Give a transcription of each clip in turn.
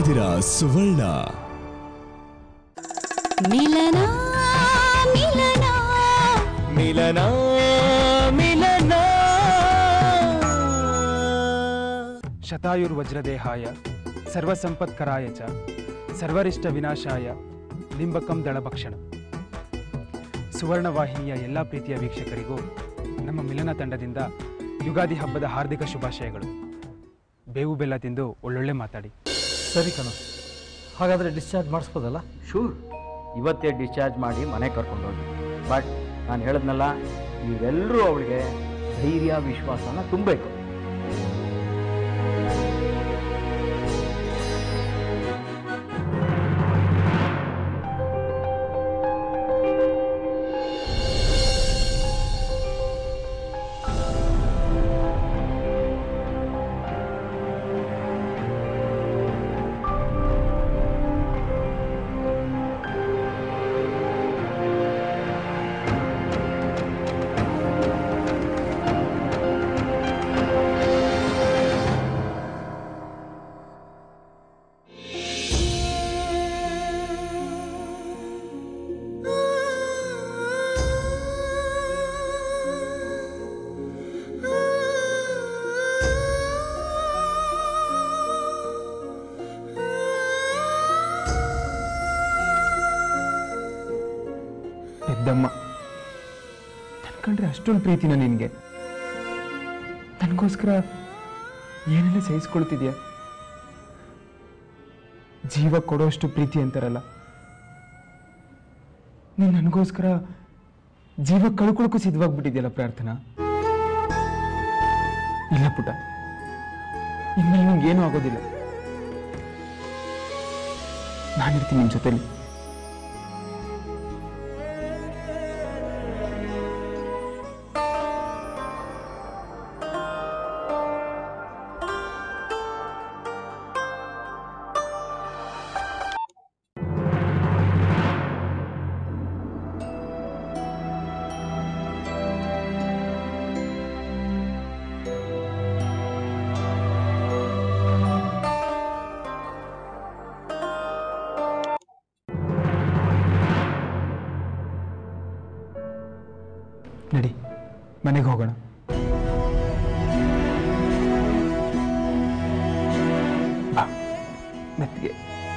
ಇದ್ದೀರಾ ಸುವರ್ಣ ಮಿಲನ ಮಿಲನ ಮಿಲನ ಮಿಲನ ಶತಾಯುರ್ವಜ್ರದೇಹಾಯ ಸರ್ವಸಂಪತ್ಕರಾಯ ಚ ಸರ್ವರಿಷ್ಟ ವಿನಾಶಾಯ ಲಿಂಬಕಂ ದಳಭಕ್ಷಣ ಸುವರ್ಣ ವಾಹಿನಿಯ ಎಲ್ಲ ಪ್ರೀತಿಯ ವೀಕ್ಷಕರಿಗೂ ನಮ್ಮ ಮಿಲನ ತಂಡದಿಂದ ಯುಗಾದಿ ಹಬ್ಬದ ಹಾರ್ದಿಕ ಶುಭಾಶಯಗಳು ಬೇವು ಬೆಲ್ಲ ತಿಂದು ಒಳ್ಳೊಳ್ಳೆ ಮಾತಾಡಿ ಸರಿ ಕಣ ಹಾಗಾದರೆ ಡಿಸ್ಚಾರ್ಜ್ ಮಾಡಿಸ್ಬೋದಲ್ಲ ಶೂರ್ ಇವತ್ತೇ ಡಿಸ್ಚಾರ್ಜ್ ಮಾಡಿ ಮನೆ ಕರ್ಕೊಂಡು ಹೋಗಿ ಬಟ್ ನಾನು ಹೇಳಿದ್ನಲ್ಲ ನೀವೆಲ್ಲರೂ ಅವಳಿಗೆ ಧೈರ್ಯ ವಿಶ್ವಾಸನ ತುಂಬಬೇಕು ಪೆದ್ದಮ್ಮ ನನ್ಕಂಡ್ರೆ ಅಷ್ಟೊಂದು ಪ್ರೀತಿನ ನಿನಗೆ ನನಗೋಸ್ಕರ ಏನೆಲ್ಲ ಸಹಿಸ್ಕೊಳ್ತಿದ್ಯಾ ಜೀವ ಕೊಡೋಷ್ಟು ಪ್ರೀತಿ ಅಂತಾರಲ್ಲ ನೀನು ನನಗೋಸ್ಕರ ಜೀವ ಕಳ್ಕೊಳಕ್ಕೂ ಸಿದ್ಧವಾಗ್ಬಿಟ್ಟಿದ್ಯಲ್ಲ ಪ್ರಾರ್ಥನಾ ಇಲ್ಲ ಪುಟ ಇನ್ಮೇಲೆ ನಿಂಗೇನೂ ಆಗೋದಿಲ್ಲ ನಾನಿರ್ತೀನಿ ನಿನ್ನ ಜೊತೆಲಿ ನಡಿ ಮನೆಗೆ ಹೋಗೋಣ ಬಾ, ಮೆತ್ತಿಗೆ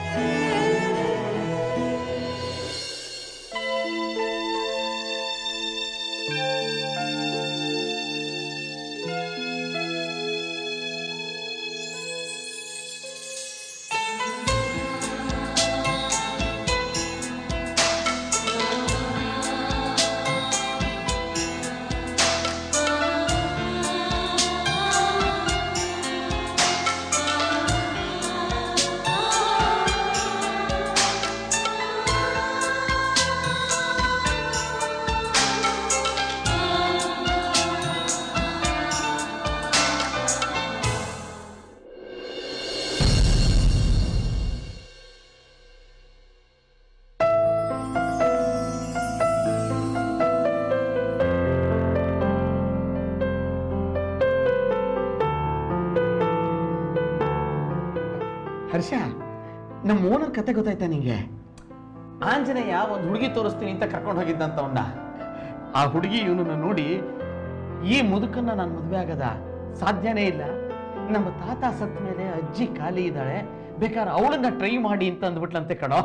ಹರ್ಷ ನಮ್ಮ ಓನರ್ ಕತೆ ಗೊತ್ತಾಯ್ತಾ ನಿಂಗೆ ಆಂಜನೇಯ ಒಂದು ಹುಡುಗಿ ತೋರಿಸ್ತೀನಿ ಅಂತ ಕರ್ಕೊಂಡು ಹೋಗಿದ್ದಂತ ಅವನ್ನ ಆ ಹುಡುಗಿ ಇವನನ್ನ ನೋಡಿ ಈ ಮುದುಕನ್ನ ನಾನು ಮದುವೆ ಆಗದ ಸಾಧ್ಯನೇ ಇಲ್ಲ ನಮ್ಮ ತಾತ ಸತ್ತ ಮೇಲೆ ಅಜ್ಜಿ ಖಾಲಿ ಇದ್ದಾಳೆ ಬೇಕಾದ್ರೆ ಅವಳನ್ನ ಟ್ರೈ ಮಾಡಿ ಅಂತ ಅಂದ್ಬಿಟ್ಲಂತೆ ಕಣೋ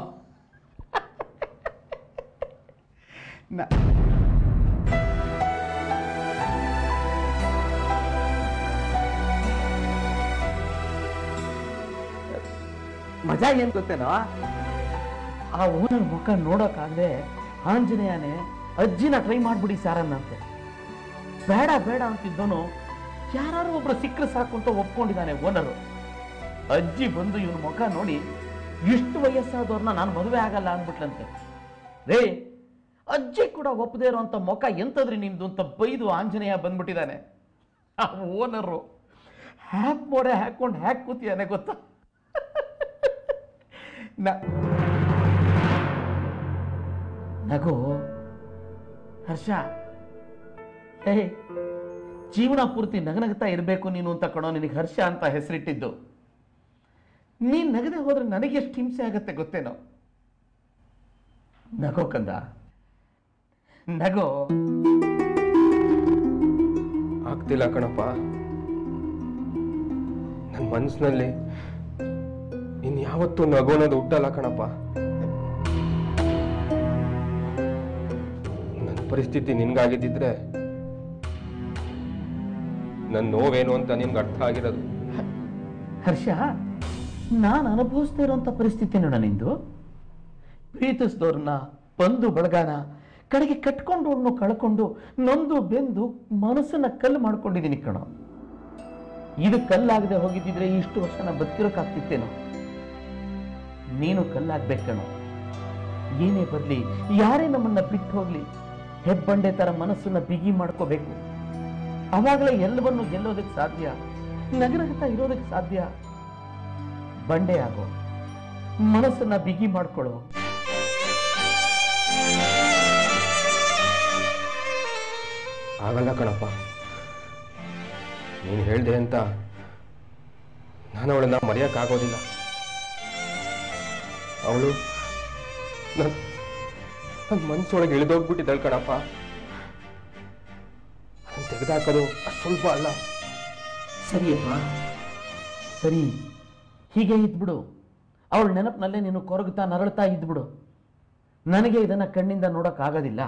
ನ- ಮಜಾ ಏನ್ ಗೊತ್ತೇನೋ ಆ ಓನರ್ ಮುಖ ನೋಡೋಕ್ಕಾಗದೆ ಆಂಜನೇಯನೇ ಅಜ್ಜಿನ ಟ್ರೈ ಮಾಡ್ಬಿಡಿ ಸಾರನ್ನಂತೆ ಬೇಡ ಬೇಡ ಅಂತಿದ್ದನು ಯಾರು ಒಬ್ರು ಸಿಕ್ಕರೆ ಸಾಕು ಅಂತ ಒಪ್ಕೊಂಡಿದ್ದಾನೆ ಓನರು ಅಜ್ಜಿ ಬಂದು ಇವನ ಮುಖ ನೋಡಿ ಇಷ್ಟು ವಯಸ್ಸಾದವ್ರನ್ನ ನಾನು ಮದುವೆ ಆಗಲ್ಲ ಅಂದ್ಬಿಟ್ಲಂತೆ ರೇ ಅಜ್ಜಿ ಕೂಡ ಒಪ್ಪದೇ ಇರೋಂಥ ಮುಖ ಎಂತದ್ರಿ ನಿಮ್ದು ಅಂತ ಬೈದು ಆಂಜನೇಯ ಬಂದ್ಬಿಟ್ಟಿದ್ದಾನೆ ಆ ಓನರು ಹ್ಯಾಕ್ ಮೋಡೆ ಹಾಕೊಂಡು ಹ್ಯಾಕ್ ಕೂತಿದ್ದಾನೆ ಗೊತ್ತಾ ನ- ನಗು ಹರ್ಷ ಹೇ ಜೀವನ ಪೂರ್ತಿ ನಗನಗ್ತಾ ಇರಬೇಕು ನೀನು ಅಂತ ಕಣೋ ನಿನಗೆ ಹರ್ಷ ಅಂತ ಹೆಸರಿಟ್ಟಿದ್ದು ನೀನ್ ನಗದೆ ಹೋದ್ರೆ ನನಗೆ ಎಷ್ಟು ಹಿಂಸೆ ಆಗತ್ತೆ ಗೊತ್ತೇನೋ ನಗೋ ಕಂದ ನಗೋ ಆಗ್ತಿಲ್ಲ ಕಣಪ್ಪ ನನ್ನ ಮನಸ್ಸಿನಲ್ಲಿ ಇನ್ ಯಾವತ್ತೂ ನಗು ಅನ್ನೋದು ಹುಟ್ಟಲ್ಲ ಕಣಪ್ಪ ನನ್ನ ಪರಿಸ್ಥಿತಿ ನಿನ್ಗಾಗಿದ್ದಿದ್ರೆ ನನ್ನ ನೋವೇನು ಅಂತ ನಿನ್ಗೆ ಅರ್ಥ ಆಗಿರೋದು ಹರ್ಷ ನಾನು ಅನುಭವಿಸ್ತಾ ಇರುವಂತ ಪರಿಸ್ಥಿತಿ ನೋಡ ನಿಂದು ಪ್ರೀತಿಸಿದವ್ರನ್ನ ಬಂದು ಬಳಗಾನ ಕಡೆಗೆ ಕಟ್ಕೊಂಡು ಅವನು ಕಳ್ಕೊಂಡು ನೊಂದು ಬೆಂದು ಮನಸ್ಸನ್ನ ಕಲ್ಲು ಮಾಡ್ಕೊಂಡಿದ್ದೀನಿ ಕಣೋ ಇದು ಕಲ್ಲಾಗದೆ ಹೋಗಿದ್ದಿದ್ರೆ ಇಷ್ಟು ವರ್ಷ ನಾ ಬದುಕಿರೋಕ್ಕಾಗ್ತಿತ್ತೇನೋ ನೀನು ಕಲ್ಲಾಗ್ಬೇಕು ಕಣೋ ಏನೇ ಬರ್ಲಿ ಯಾರೇ ನಮ್ಮನ್ನ ಬಿಟ್ಟು ಹೋಗ್ಲಿ ಹೆಬ್ಬಂಡೆ ತರ ಮನಸ್ಸನ್ನ ಬಿಗಿ ಮಾಡ್ಕೋಬೇಕು ಅವಾಗಲೇ ಎಲ್ಲವನ್ನು ಗೆಲ್ಲೋದಕ್ಕೆ ಸಾಧ್ಯ ನಗರಗತ ಇರೋದಕ್ಕೆ ಸಾಧ್ಯ ಬಂಡೆ ಆಗೋ ಮನಸ್ಸನ್ನ ಬಿಗಿ ಮಾಡ್ಕೊಳ್ಳೋ ಆಗಲ್ಲ ಕಣಪ್ಪ ನೀನು ಹೇಳ್ದೆ ಅಂತ ನಾನು ಅವಳನ್ನ ಮರೆಯೋಕ್ಕಾಗೋದಿಲ್ಲ ಅವಳು ನನ್ನ ನನ್ನ ಮನಸ್ಸೊಳಗೆ ಇಳಿದೋಗ್ಬಿಟ್ಟಿದ್ದಾಳೆ ಕಣಪ್ಪ ಅದನ್ನು ತೆಗೆದಾಕೋದು ಅಷ್ಟು ಸ್ವಲ್ಪ ಅಲ್ಲ ಸರಿಯಪ್ಪ ಸರಿ ಹೀಗೆ ಇದ್ಬಿಡು ಅವಳ ನೆನಪಿನಲ್ಲೇ ನೀನು ಕೊರಗುತ್ತಾ ನರಳುತ್ತಾ ಇದ್ಬಿಡು ನನಗೆ ಇದನ್ನ ಕಣ್ಣಿಂದ ನೋಡಕ್ ಆಗೋದಿಲ್ಲ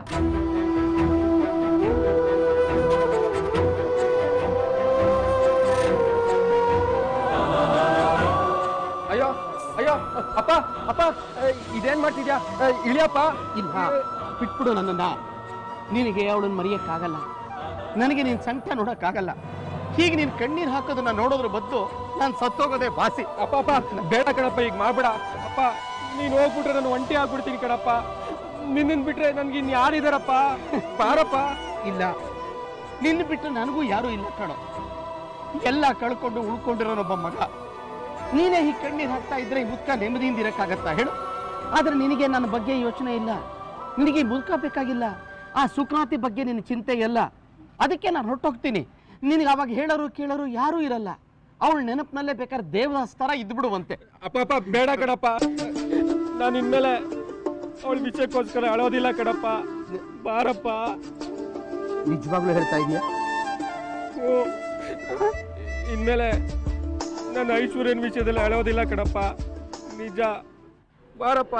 ಅಯ್ಯೋ ಅಯ್ಯೋ ಅಪ್ಪ ಅಪ್ಪ ಇದೇನ್ ಮಾಡ್ತಿದ್ಯಾ ಇಳಿಯಪ್ಪ ಇಲ್ಲ ಬಿಟ್ಬಿಡು ನನ್ನನ್ನ ನಿನಗೆ ಅವಳನ್ನ ಮರೆಯಕ್ಕಾಗಲ್ಲ ನನಗೆ ನೀನ್ ಸಂಕಟ ನೋಡಕ್ಕಾಗಲ್ಲ ಹೀಗೆ ನೀನ್ ಕಣ್ಣೀರ್ ಹಾಕೋದನ್ನ ನೋಡೋದ್ರ ಬದಲು ನಾನು ಸತ್ತೋಗೋದೇ ವಾಸಿ ಅಪ್ಪ ಅಪ್ಪ ಬೇಡ ಕಣಪ್ಪ ಈಗ ಮಾಡ್ಬೇಡ ಅಪ್ಪ ನೀನು ಹೋಗ್ಬಿಟ್ರೆ ನಾನು ಒಂಟಿ ಆಗ್ಬಿಡ್ತೀನಿ ಕಣಪ್ಪ ನಿನ್ನನ್ ಬಿಟ್ರೆ ನನ್ಗೆ ಇನ್ ಯಾರಿದಾರಪ್ಪ ಬಾರಪ್ಪ ಇಲ್ಲ ನಿನ್ನ ಬಿಟ್ಟು ನನಗೂ ಯಾರೂ ಇಲ್ಲ ಕಣೋ ಎಲ್ಲ ಕಳ್ಕೊಂಡು ಉಳ್ಕೊಂಡಿರೋನೊಬ್ಬ ಮಗ ನೀನೇ ಈ ಕಣ್ಣೀರ್ ಹಾಕ್ತಾ ಇದ್ರೆ ಈ ಮುದ್ಕ ನೆಮ್ಮದಿಯಿಂದ ಇರಕ್ಕಾಗತ್ತಾ ಹೇಳು ಆದ್ರೆ ನಿನಗೆ ನನ್ನ ಬಗ್ಗೆ ಯೋಚನೆ ಇಲ್ಲ ನಿನಗೆ ಈ ಮುದ್ಕ ಬೇಕಾಗಿಲ್ಲ ಆ ಸುಖಾತಿ ಬಗ್ಗೆ ನಿನ್ನ ಚಿಂತೆ ಇಲ್ಲ ಅದಕ್ಕೆ ನಾನು ಹೊರಟೋಗ್ತೀನಿ ನಿನಗೆ ಅವಾಗ ಹೇಳೋರು ಕೇಳೋರು ಯಾರೂ ಇರಲ್ಲ ಅವಳ ನೆನಪಿನಲ್ಲೇ ಬೇಕಾದ್ರೆ ದೇವದಾಸ್ ಥರ ಇದ್ಬಿಡುವಂತೆ ಅಪ್ಪ ಅಪ್ಪ ಬೇಡ ಕಣಪ್ಪ ನಾನು ಇನ್ಮೇಲೆ ಅವಳ ವಿಷಯಕ್ಕೋಸ್ಕರ ಅಳೋದಿಲ್ಲ ಕಣಪ್ಪ ಬಾರಪ್ಪ ನಿಜವಾಗ್ಲೂ ಹೇಳ್ತಾ ಇದೀಯಾ ಹ್ಞೂ. ಇನ್ಮೇಲೆ ನನ್ನ ಐಶ್ವರ್ಯನ ವಿಷಯದಲ್ಲಿ ಅಳೋದಿಲ್ಲ ಕಣಪ್ಪ ನಿಜ ಬಾರಪ್ಪ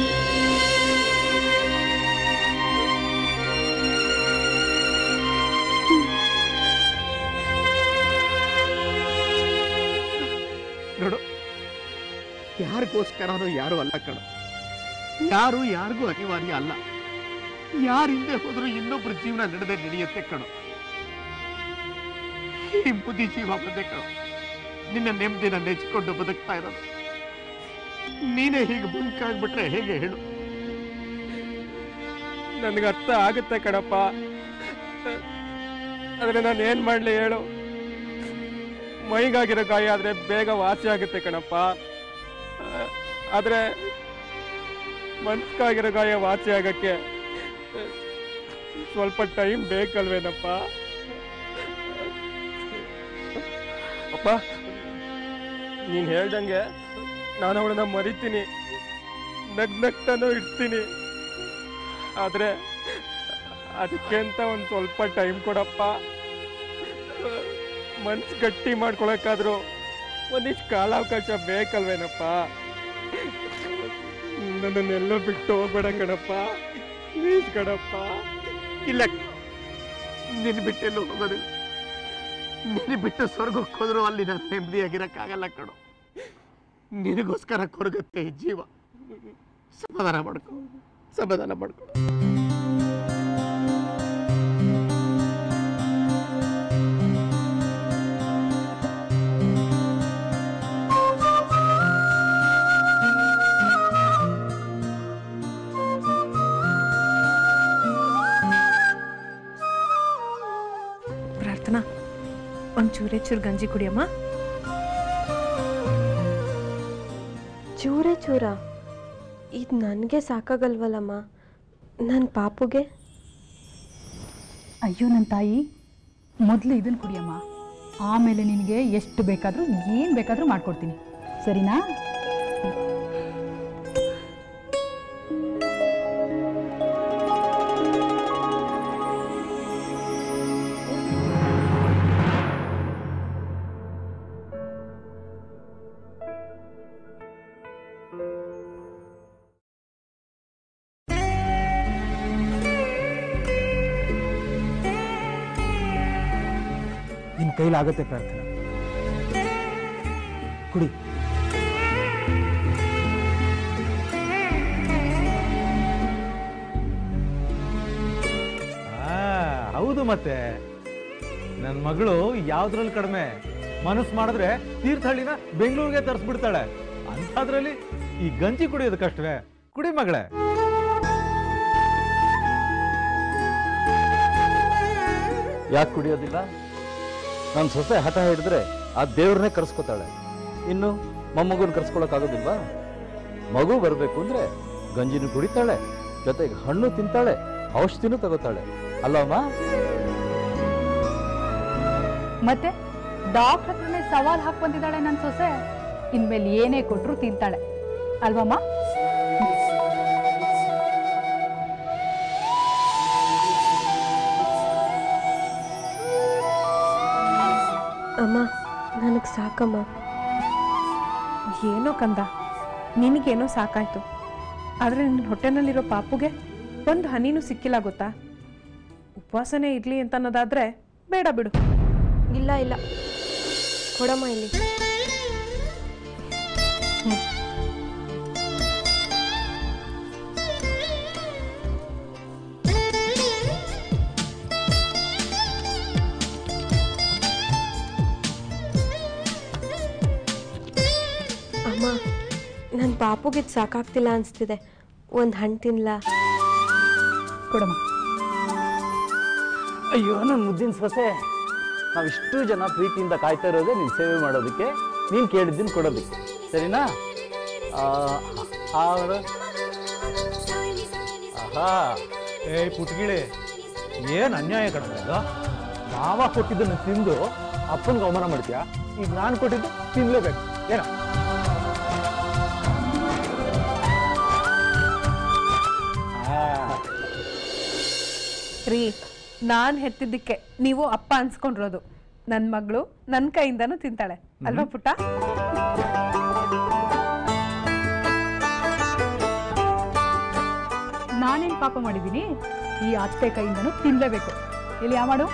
ನೋಡು ಯಾರಿಗೋಸ್ಕರನೂ ಯಾರು ಅಲ್ಲ ಕಣ ಯಾರು ಯಾರಿಗೂ ಅನಿವಾರ್ಯ ಅಲ್ಲ ಯಾರು ಹಿಂದೆ ಹೋದ್ರು ಇನ್ನೊಬ್ರ ಜೀವನ ನಡೆದೇ ನಡೆಯುತ್ತೆ ಕಣು ಈ ಬುದ್ಧಿ ಜೀವ ಬಂದೆ ಕಣು ನಿನ್ನ ನೆಮ್ಮದಿನ ನೆಚ್ಕೊಂಡು ಬದುಕ್ತಾ ಇರೋದು ನೀನೇ ಹೀಗೆ ಮುಂಕಾಗ್ಬಿಟ್ರೆ ಹೇಗೆ ಹೇಳು ನನಗೆ ಅರ್ಥ ಆಗುತ್ತೆ ಕಣಪ್ಪ ಆದರೆ ನಾನು ಏನು ಮಾಡಲಿ ಹೇಳು ಮೈಗಾಗಿರೋ ಗಾಯ ಆದರೆ ಬೇಗ ವಾಸಿ ಆಗುತ್ತೆ ಕಣಪ್ಪ ಆದರೆ ಮನ್ಸ್ಗಾಗಿರೋ ಗಾಯ ವಾಸಿ ಆಗಕ್ಕೆ ಸ್ವಲ್ಪ ಟೈಮ್ ಬೇಕಲ್ವೇನಪ್ಪ ಅಪ್ಪ ನೀನು ಹೇಳ್ದಂಗೆ ನಾನು ಅವಳನ್ನ ಮರಿತೀನಿ ನಗ್ ನಗ್ತಾನೂ ಇರ್ತೀನಿ ಆದರೆ ಅದಕ್ಕೆ ಅಂತ ಒಂದು ಸ್ವಲ್ಪ ಟೈಮ್ ಕೊಡಪ್ಪ ಮನ್ಸು ಗಟ್ಟಿ ಮಾಡ್ಕೊಳಕ್ಕಾದ್ರೂ ಒಂದಿಷ್ಟು ಕಾಲಾವಕಾಶ ಬೇಕಲ್ವೇನಪ್ಪ ನನ್ನನ್ನೆಲ್ಲ ಬಿಟ್ಟು ಹೋಗ್ಬೇಡ ಕಣಪ್ಪ ಪ್ಲೀಸ್ ಕಣಪ್ಪ ಇಲ್ಲ ನಿನ್ನ ಬಿಟ್ಟೆಲ್ಲೂ ಹೋಗೋದು ನಿನ್ನ ಬಿಟ್ಟು ಸ್ವರ್ಗಕ್ಕೆ ಹೋದ್ರು ಅಲ್ಲಿ ನಾನು ನೆಮ್ಮದಿಯಾಗಿರಕ್ಕಾಗಲ್ಲ ಕಣು ನಿನಗೋಸ್ಕರ ಕೊರಗುತ್ತೆ ಈ ಜೀವ ಸಮಾಧಾನ ಮಾಡ್ಕೊ ಸಮಾಧಾನ ಮಾಡ್ಕೊ ಪ್ರಾರ್ಥನಾ ಒಂಚೂರೇ ಚೂರು ಗಂಜಿ ಕುಡಿಯಮ್ಮ ಚೂರೇ ಚೂರ ಇದು ನನಗೆ ಸಾಕಾಗಲ್ವಲ್ಲಮ್ಮ ನನ್ನ ಪಾಪುಗೆ ಅಯ್ಯೋ ನನ್ನ ತಾಯಿ ಮೊದಲು ಇದನ್ನು ಕುಡಿಯಮ್ಮ ಆಮೇಲೆ ನಿನಗೆ ಎಷ್ಟು ಬೇಕಾದರೂ ಏನು ಬೇಕಾದರೂ ಮಾಡ್ಕೊಡ್ತೀನಿ ಸರಿನಾ ನಿನ್ ಕೈಲಾಗತ್ತೆ ಪ್ರಾರ್ಥನಾ ಕುಡಿ ಆ, ಹೌದು ಮತ್ತೆ ನನ್ನ ಮಗಳು ಯಾವ್ದ್ರಲ್ಲಿ ಕಡಿಮೆ ಮನಸ್ಸು ಮಾಡಿದ್ರೆ ತೀರ್ಥಹಳ್ಳಿನ ಬೆಂಗಳೂರಿಗೆ ತರಿಸ್ಬಿಡ್ತಾಳೆ ಅಂಥದ್ರಲ್ಲಿ ಈ ಗಂಜಿ ಕುಡಿಯೋದು ಕಷ್ಟವೇ ಕುಡಿ ಮಗಳೇ ಯಾಕೆ ಕುಡಿಯೋದಿಲ್ಲ ನನ್ನ ಸೊಸೆ ಹಠ ಹಿಡಿದ್ರೆ ಆ ದೇವ್ರನ್ನೇ ಕರ್ಸ್ಕೊತಾಳೆ ಇನ್ನು ಮೊಮ್ಮಗುನ ಕರ್ಸ್ಕೊಳಕ್ಕಾಗೋದಿಲ್ವಾ ಮಗು ಬರಬೇಕು ಅಂದ್ರೆ ಗಂಜಿನೂ ಕುಡಿತಾಳೆ ಜೊತೆಗೆ ಹಣ್ಣು ತಿಂತಾಳೆ ಔಷಧಿನೂ ತಗೋತಾಳೆ ಅಲ್ಲಮ್ಮ ಮತ್ತೆ ಡಾಕ್ಟರ್ ಹತ್ರನೇ ಸವಾಲ್ ಹಾಕ್ ಬಂದಿದ್ದಾಳೆ ನನ್ನ ಸೊಸೆ ಇನ್ಮೇಲೆ ಏನೇ ಕೊಟ್ರು ತಿಂತಾಳೆ ಅಲ್ವಮ್ಮ ಅಮ್ಮ ನನಗೆ ಸಾಕಮ್ಮ ಏನೋ ಕಂದ ನಿನಗೇನೋ ಸಾಕಾಯ್ತು ಆದರೆ ನಿನ್ನ ಹೊಟ್ಟೆನಲ್ಲಿರೋ ಪಾಪುಗೆ ಒಂದು ಹನಿನೂ ಸಿಕ್ಕಿಲ್ಲ ಗೊತ್ತಾ ಉಪವಾಸನೇ ಇರಲಿ ಅಂತ ಅನ್ನೋದಾದ್ರೆ ಬೇಡ ಬಿಡು ಇಲ್ಲ ಇಲ್ಲ ಕೊಡಮ್ಮ ಇಲ್ಲಿ ಅಮ್ಮ ನನ್ನ ಪಾಪುಗಿದ್ ಸಾಕಾಗ್ತಿಲ್ಲ ಅನಿಸ್ತಿದೆ ಒಂದು ಹಣ್ಣು ತಿನ್ಲಾ ಕೊಡಮ್ಮ ಅಯ್ಯೋ ನನ್ನ ಮುದ್ದಿನ ಸೊಸೆ ನಾವಿಷ್ಟು ಜನ ಪ್ರೀತಿಯಿಂದ ಕಾಯ್ತಾ ಇರೋದೇ ನೀನು ಸೇವೆ ಮಾಡೋದಕ್ಕೆ ನೀನು ಕೇಳಿದ್ದೀನಿ ಕೊಡೋದಕ್ಕೆ ಸರಿನಾ ಆ, ಆ ನೋಡು. ಆಹಾ ಏ ಪುಟ್ಗಿಳಿ ಏನ್ ಅನ್ಯಾಯ ಕಣೋ ಇದು ಮಾವ ಕೊಟ್ಟಿದ್ದನ್ನು ತಿಂದು ಅಪ್ಪನಿಗೆ ಅವಮಾನ ಮಾಡ್ತೀಯಾ ಈಗ ನಾನು ಕೊಟ್ಟಿದ್ದು ತಿನ್ಲೇಬೇಕು ಏನ ರೀ ನಾನು ಹೆತ್ತಿದ್ದಕ್ಕೆ ನೀವು ಅಪ್ಪ ಅನ್ಸ್ಕೊಂಡಿರೋದು ನನ್ನ ಮಗಳು ನನ್ನ ಕೈಯಿಂದನೂ ತಿಂತಾಳೆ ಅಲ್ವಾ ಪುಟ್ಟ ನಾನೇನ್ ಪಾಪ ಮಾಡಿದ್ದೀನಿ ಈ ಅತ್ತೆ ಕೈಯಿಂದನೂ ತಿನ್ಲೇಬೇಕು ಇಲ್ಲಿ ಯಾ ಮಾಡು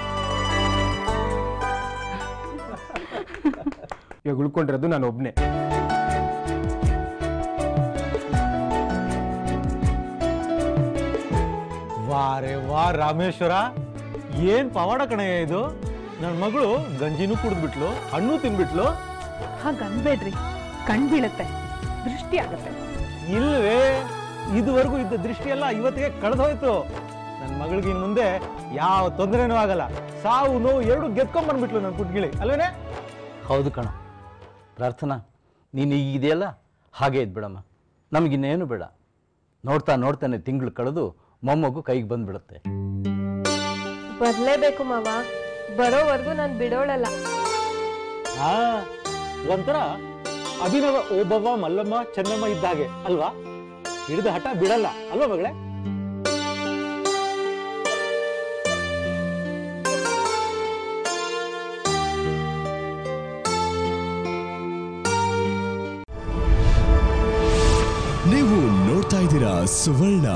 ಇವಾಗ ಉಳ್ಕೊಂಡಿರೋದು ನಾನು ಒಬ್ನೇ ವಾರೆ ವಾ ರಾಮೇಶ್ವರ ಏನ್ ಪವಾಡ ಕಣಯ್ಯ ಇದು ನನ್ನ ಮಗಳು ಗಂಜಿನೂ ಕುಡಿದ್ಬಿಟ್ಲು ಹಣ್ಣು ತಿನ್ಬಿಟ್ಲು ಹಾಗೆ ಅನ್ಬೇಡ್ರಿ ಕಣ್ ಬೀಳುತ್ತೆ ದೃಷ್ಟಿ ಆಗತ್ತೆ ಇಲ್ವೇ ಇದುವರೆಗೂ ಇದ್ದ ದೃಷ್ಟಿ ಎಲ್ಲ ಇವತ್ತಿಗೆ ಕಳೆದೋಯ್ತು ನನ್ನ ಮಗಳಿಗೆ ಇನ್ ಮುಂದೆ ಯಾವ ತೊಂದರೆನೂ ಆಗಲ್ಲ ಸಾವು ನೋವು ಎರಡು ಗೆದ್ಕೊಂಡ್ ಬಂದ್ಬಿಟ್ಲು ನನ್ನ ಪುಟ್ಗಿಳಿ ಅಲ್ವೇನೆ ಹೌದು ಕಣ ಪ್ರಾರ್ಥನಾ ನೀನು ಈಗ ಇದೆಯಲ್ಲ ಹಾಗೆ ಇದ್ಬಿಡಮ್ಮ ನಮಗಿನ್ನೇನು ಬೇಡ ನೋಡ್ತಾ ನೋಡ್ತಾನೆ ತಿಂಗಳು ಕಳೆದು ಮೊಮ್ಮಗು ಕೈಗೆ ಬಂದ್ಬಿಡುತ್ತೆ ಬರಲೇಬೇಕು ಮಾವ ಬರೋವರೆಗೂ ನಾನು ಬಿಡೋಳಲ್ಲ ಆ ಒಂಥರ ಅಭಿನವ ಓಬವ್ವ ಮಲ್ಲಮ್ಮ ಚೆನ್ನಮ್ಮ ಇದ್ದ ಹಾಗೆ ಅಲ್ವಾ ಹಿಡಿದ ಹಠ ಬಿಡಲ್ಲ ಅಲ್ವಾ ಮಗಳೇ ನೀವು ನೋಡ್ತಾ ಇದ್ದೀರಾ ಸುವರ್ಣ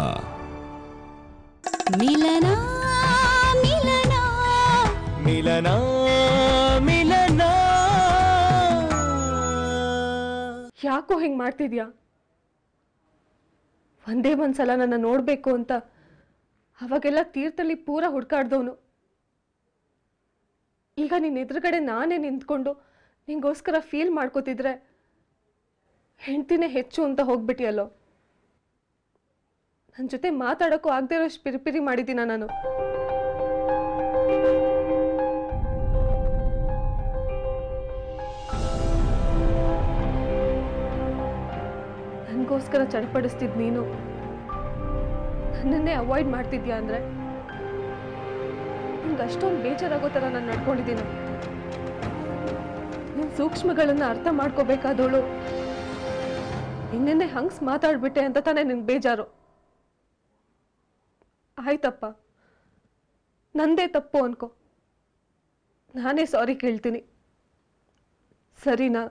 ಮಿಲನ ಮಿಲನ ಮಿಲನ ಮಿಲನ ಯಾಕೋ ಹಿಂಗೆ ಮಾಡ್ತಿದ್ಯಾ ಒಂದೇ ಒಂದ್ಸಲ ನನ್ನ ನೋಡಬೇಕು ಅಂತ ಅವಾಗೆಲ್ಲ ತೀರ್ಥಲ್ಲಿ ಪೂರ ಹುಡ್ಕಾಡ್ದವನು ಈಗ ನಿನ್ನ ಎದುರುಗಡೆ ನಾನೇ ನಿಂತ್ಕೊಂಡು ನಿಂಗೋಸ್ಕರ ಫೀಲ್ ಮಾಡ್ಕೋತಿದ್ರೆ ಹೆಂಡ್ತಿನೇ ಹೆಚ್ಚು ಅಂತ ಹೋಗ್ಬಿಟ್ಟಿಯಲ್ಲೋ ನನ್ನ ಜೊತೆ ಮಾತಾಡೋಕ್ಕೂ ಆಗದೆ ಇರೋಷ್ಟು ಪಿರಿಪಿರಿ ಮಾಡಿದ್ದೀನ ನಾನು ನನಗೋಸ್ಕರ ಚಡ್ಪಡಿಸ್ತಿದ್ ನೀನು ನನ್ನನ್ನೇ ಅವಾಯ್ಡ್ ಮಾಡ್ತಿದ್ಯಾ ಅಂದ್ರೆ ನಿಂಗೆ ಅಷ್ಟೊಂದು ಬೇಜಾರಾಗೋ ಥರ ನಾನು ನಡ್ಕೊಂಡಿದ್ದೀನಿ ನಿನ್ನ ಸೂಕ್ಷ್ಮಗಳನ್ನ ಅರ್ಥ ಮಾಡ್ಕೋಬೇಕಾದವಳು ನಿನ್ನೆ ಹಂಗ್ಸ್ ಮಾತಾಡ್ಬಿಟ್ಟೆ ಅಂತ ತಾನೇ ನಿನ್ ಬೇಜಾರು ಆಯ್ತಪ್ಪ ನಂದೇ ತಪ್ಪು ಅನ್ಕೋ ನಾನೇ ಸಾರಿ ಕೇಳ್ತೀನಿ ಸರಿನಾ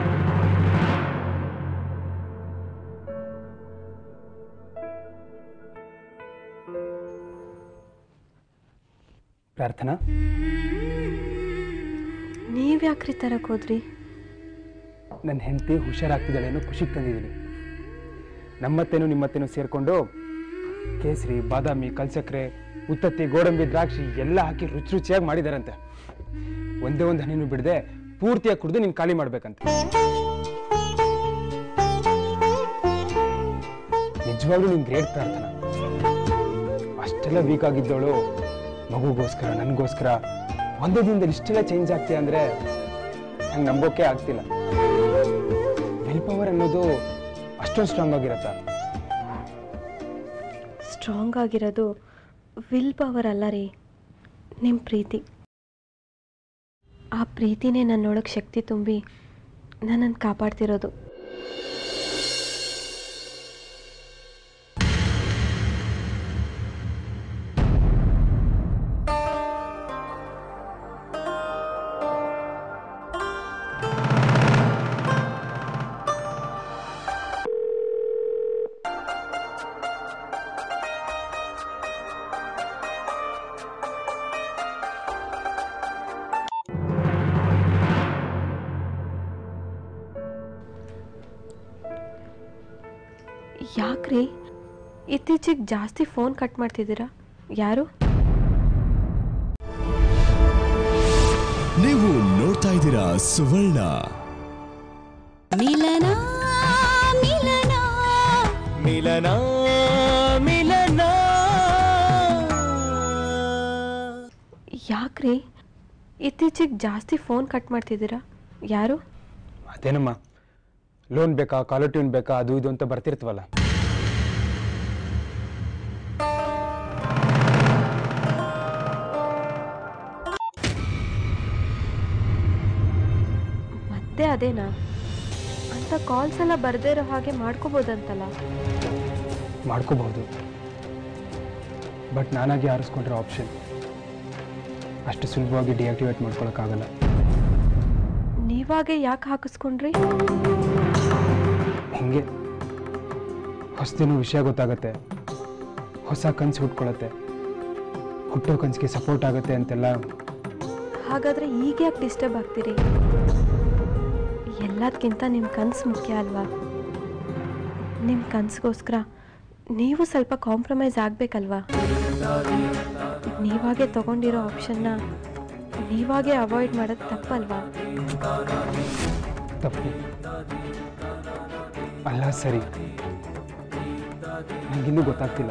ಪ್ರಾರ್ಥನಾ ನೀವ್ಯಾಕ್ರಿ ತರಕ್ ಹೋದ್ರಿ ನನ್ನ ಹೆಂಡತಿ ಹುಷಾರಾಗ್ತಿದ್ದಾಳೆ ಅನ್ನೋ ಖುಷಿಗೆ ತಂದಿದ್ದೀನಿ ನಮ್ಮತ್ತೇನು ನಿಮ್ಮತ್ತೇನು ಸೇರಿಕೊಂಡು ಕೇಸರಿ ಬಾದಾಮಿ ಕಲ್ಸಕ್ರೆ ಉತ್ತತ್ತಿ ಗೋಡಂಬಿ ದ್ರಾಕ್ಷಿ ಎಲ್ಲ ಹಾಕಿ ರುಚಿ ರುಚಿಯಾಗಿ ಮಾಡಿದಾರಂತೆ ಒಂದೇ ಒಂದು ಹನಿನೂ ಬಿಡದೆ ಪೂರ್ತಿಯಾಗಿ ಕುಡಿದು ನೀನು ಖಾಲಿ ಮಾಡ್ಬೇಕಂತ ನಿಜವಾಗ್ಲೂ ನಿನ್ ಗ್ರೇಟ್ ಪ್ರಾರ್ಥನಾ ಅಷ್ಟೆಲ್ಲ ವೀಕ್ ಆಗಿದ್ದವಳು ಮಗುಗೋಸ್ಕರ ನನಗೋಸ್ಕರ ಒಂದೇ ದಿನದಲ್ಲಿ ಇಷ್ಟೆಲ್ಲ ಚೇಂಜ್ ಆಗ್ತೀಯ ಅಂದ್ರೆ ನಂಗೆ ನಂಬೋಕೆ ಆಗ್ತಿಲ್ಲ ವಿಲ್ ಪವರ್ ಅನ್ನೋದು ಅಷ್ಟೊಂದು ಸ್ಟ್ರಾಂಗ್ ಆಗಿರತ್ತಾ ಸ್ಟ್ರಾಂಗ್ ಆಗಿರೋದು ವಿಲ್ ಪವರ್ ಅಲ್ಲ ರೀ ನಿಮ್ಮ ಪ್ರೀತಿ ಆ ಪ್ರೀತಿನೇ ನನ್ನೊಳಗೆ ಶಕ್ತಿ ತುಂಬಿ ನನ್ನನ್ನು ಕಾಪಾಡ್ತಿರೋದು ಯಾಕ್ರಿ ಇತ್ತೀಚೆಗೆ ಜಾಸ್ತಿ ಫೋನ್ ಕಟ್ ಮಾಡ್ತಿದ್ದೀರಾ ಯಾರು ನೀವು ನೋಡ್ತಾ ಇದ್ದೀರಾ ಸುವರ್ಣ ಮಿಲನ ಮಿಲನ ಮಿಲನ ಮಿಲನ ಯಾಕ್ರಿ ಇತ್ತೀಚೆಗೆ ಜಾಸ್ತಿ ಫೋನ್ ಕಟ್ ಮಾಡ್ತಿದ್ದೀರಾ ಯಾರು ಅದೇನಮ್ಮ ಲೋನ್ ಬೇಕಾ ಕಾಲರ್ ಟ್ಯೂನ್ ಬೇಕಾ ಅದು ಇದು ಅಂತ ಬರ್ತಿರ್ತವಲ್ಲ ಮತ್ತೆ ಅದೇನಾ ಅಂತ ಕಾಲ್ಸ್ ಎಲ್ಲ ಬರ್ದೇ ಇರೋ ಹಾಗೆ ಮಾಡ್ಕೋಬೋದಂತಲ್ಲ ಮಾಡ್ಕೋಬಹುದು ಬಟ್ ನಾನಾಗಿ ಆರಿಸ್ಕೊಂಡ್ರೆ ಆಪ್ಷನ್ ಅಷ್ಟು ಸುಲಭವಾಗಿ ಡಿಆಕ್ಟಿವೇಟ್ ಮಾಡ್ಕೊಳಕ್ಕಾಗಲ್ಲ ನೀವಾಗೆ ಯಾಕೆ ಹಾಕಿಸ್ಕೊಂಡ್ರಿ ಹಿಂಗೆ ಹೊಸದೇನೋ ವಿಷಯ ಗೊತ್ತಾಗತ್ತೆ ಹೊಸ ಕನ್ಸು ಹುಟ್ಕೊಳತ್ತೆ ಹುಟ್ಟೋ ಕನ್ಸಿಗೆ ಸಪೋರ್ಟ್ ಆಗುತ್ತೆ ಅಂತೆಲ್ಲ ಹಾಗಾದ್ರೆ ಈಗ ಯಾಕೆ ಡಿಸ್ಟರ್ಬ್ ಆಗ್ತೀರಿ ಎಲ್ಲದಕ್ಕಿಂತ ನಿಮ್ಮ ಕನಸು ಮುಖ್ಯ ಅಲ್ವಾ ನಿಮ್ಮ ಕನಸಿಗೋಸ್ಕರ ನೀವು ಸ್ವಲ್ಪ ಕಾಂಪ್ರಮೈಸ್ ಆಗಬೇಕಲ್ವಾ ನೀವಾಗೆ ತಗೊಂಡಿರೋ ಆಪ್ಷನ್ನ ನೀವಾಗೆ ಅವಾಯ್ಡ್ ಮಾಡೋದು ತಪ್ಪಲ್ವಾ ತಪ್ಪು ಅಲ್ಲ ಸರಿ ನನಗಿನ್ನೂ ಗೊತ್ತಾಗ್ತಿಲ್ಲ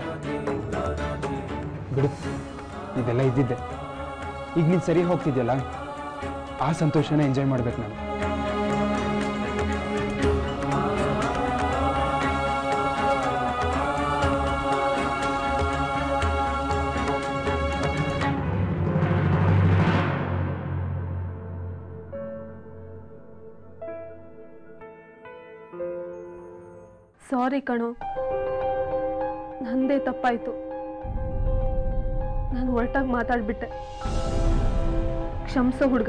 ಬಿಡು ಇದೆಲ್ಲ ಇದ್ದಿದ್ದೆ ಈಗ ನೀನು ಸರಿ ಹೋಗ್ತಿದ್ಯಲ್ಲ ಆ ಸಂತೋಷನ ಎಂಜಾಯ್ ಮಾಡ್ಬೇಕು ನಾನು ಸಾರಿ ಕಣೋ ನಂದೇ ತಪ್ಪಾಯ್ತು ನಾನು ಒರಟಾಗಿ ಮಾತಾಡ್ಬಿಟ್ಟೆ ಕ್ಷಮಿಸೋ ಹುಡುಗ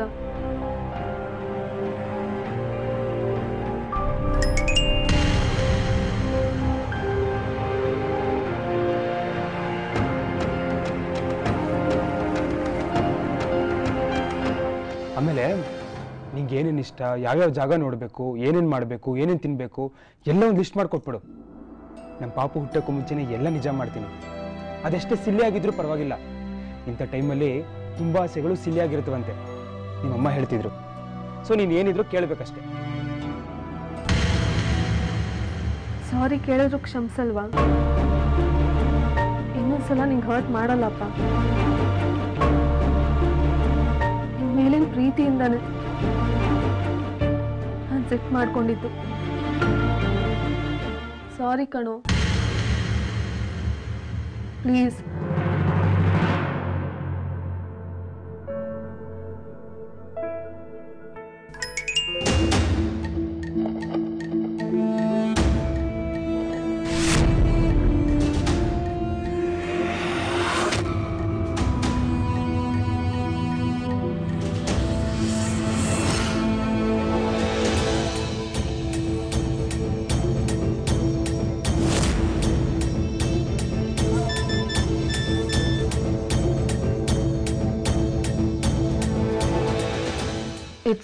ಆಮೇಲೆ ನಿಂಗೆ ಏನೇನು ಇಷ್ಟ ಯಾವ್ಯಾವ ಜಾಗ ನೋಡಬೇಕು ಏನೇನು ಮಾಡಬೇಕು ಏನೇನು ತಿನ್ನಬೇಕು ಎಲ್ಲ ಒಂದು ಲಿಸ್ಟ್ ಮಾಡ್ಕೊಟ್ಬಿಡು ನಮ್ಮ ಪಾಪು ಹುಟ್ಟೋಕ್ಕೂ ಮುಂಚೆನೇ ಎಲ್ಲ ನಿಜ ಮಾಡ್ತೀನಿ ಅದೆಷ್ಟೇ ಸಿಲ್ಲಿ ಆಗಿದ್ರೂ ಪರವಾಗಿಲ್ಲ ಇಂಥ ಟೈಮಲ್ಲಿ ತುಂಬ ಆಸೆಗಳು ಸಿಲ್ಲಿ ಆಗಿರ್ತವಂತೆ ನಿಮ್ಮಮ್ಮ ಹೇಳ್ತಿದ್ರು ಸೊ ನೀನು ಏನಿದ್ರು ಕೇಳಬೇಕಷ್ಟೆ ಸಾರಿ ಕೇಳಿದ್ರು ಕ್ಷಮಿಸಲ್ವಾ ಇನ್ನೊಂದ್ಸಲ ನಿಂಗೆ ಹರ್ಟ್ ಮಾಡಲ್ಲಪ್ಪ ನಿನ್ ಮೇಲಿನ ಪ್ರೀತಿಯಿಂದಾನೆ ನಾನು ಸೆಟ್ ಮಾಡ್ಕೊಂಡಿದ್ದು ಸಾರಿ ಕಣೋ ಪ್ಲೀಸ್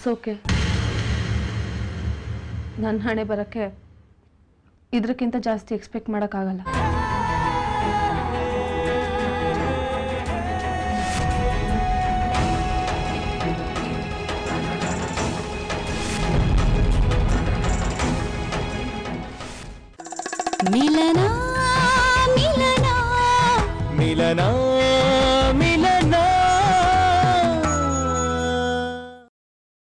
ಇಟ್ಸ್ ಓಕೆ ನನ್ನ ಹಣೆ ಬರೋಕ್ಕೆ ಇದಕ್ಕಿಂತ ಜಾಸ್ತಿ ಎಕ್ಸ್ಪೆಕ್ಟ್ ಮಾಡೋಕ್ಕಾಗಲ್ಲ ಮಿಲನ ಮಿಲನ ಮಿಲನ